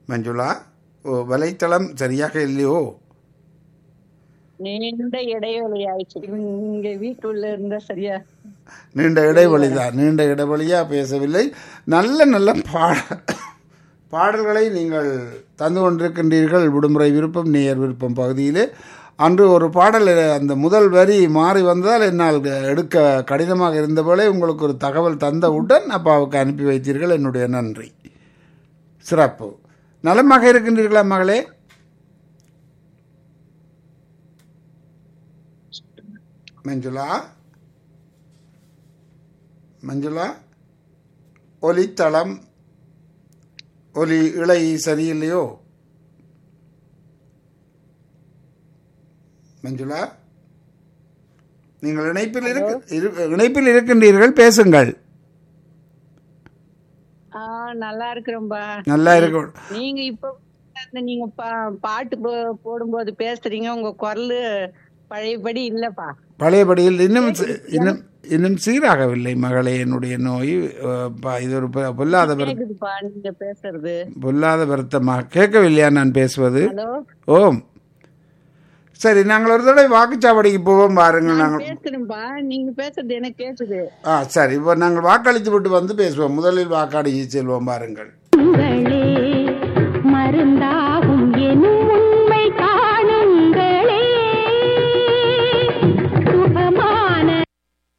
மஞ்சுளா ஓ வலைத்தளம் சரியாக இல்லையோ நீண்ட இடைவெளி ஆயிடுச்சு இங்க வீட்டுள்ள இருந்தா சரியா நீண்ட இடைவெளி தான் நீண்ட இடைவெளியாக பேசவில்லை நல்ல நல்ல பாட பாடல்களை நீங்கள் தந்து கொண்டிருக்கின்றீர்கள் விடுமுறை விருப்பம் நேயர் விருப்பம் பகுதியிலே அன்று ஒரு பாடல் அந்த முதல் வரி மாறி வந்ததால் என்னால் எடுக்க கடினமாக இருந்தபோலே உங்களுக்கு ஒரு தகவல் தந்தவுடன் அப்பாவுக்கு அனுப்பி வைத்தீர்கள் என்னுடைய நன்றி சிறப்பு நலமாக இருக்கின்றீர்களா மகளே மஞ்சுளா மஞ்சுளா ஒலித்தளம் ஒலி இலை சரியில்லையோ மஞ்சுளா நீங்கள் இணைப்பில் இருக்க இரு- இணைப்பில் இருக்கின்றீர்கள் பேசுங்கள் ஆஹ் நல்லா இருக்கிறோம்பா நல்லா இருக்கும் நீங்க இப்ப அந்த நீங்க பா- பாட்டு போ- போடும்போது பேசுறீங்க உங்க குரல் பழையபடி இல்லப்பா பழையபடியில் இன்னும் சி- இன்னும் இன்னும் சீராகவில்லை மகளே என்னுடைய நோய் அஹ், ப- இது ஒரு பொ- பொல்லாத வருத்தம் கேக்குதுப்பா நீங்க பேசுறது பொல்லாத வருத்தமாக கேட்கவில்லையா நான் பேசுவது ஹலோ ஓம் சரி நாங்கள் ஒரு தடவை வாக்குச்சாவடிக்கு போவோம் பாருங்கள் நாங்கள் பேசுறேன்பா நீங்க பேசுறது எனக்கு கேக்குது ஆ சரி இப்போ நாங்கள் வாக்களித்து விட்டு வந்து பேசுவோம் முதலில் வாக்காடி செல்வோம் பாருங்கள் உங்களே மருந்தா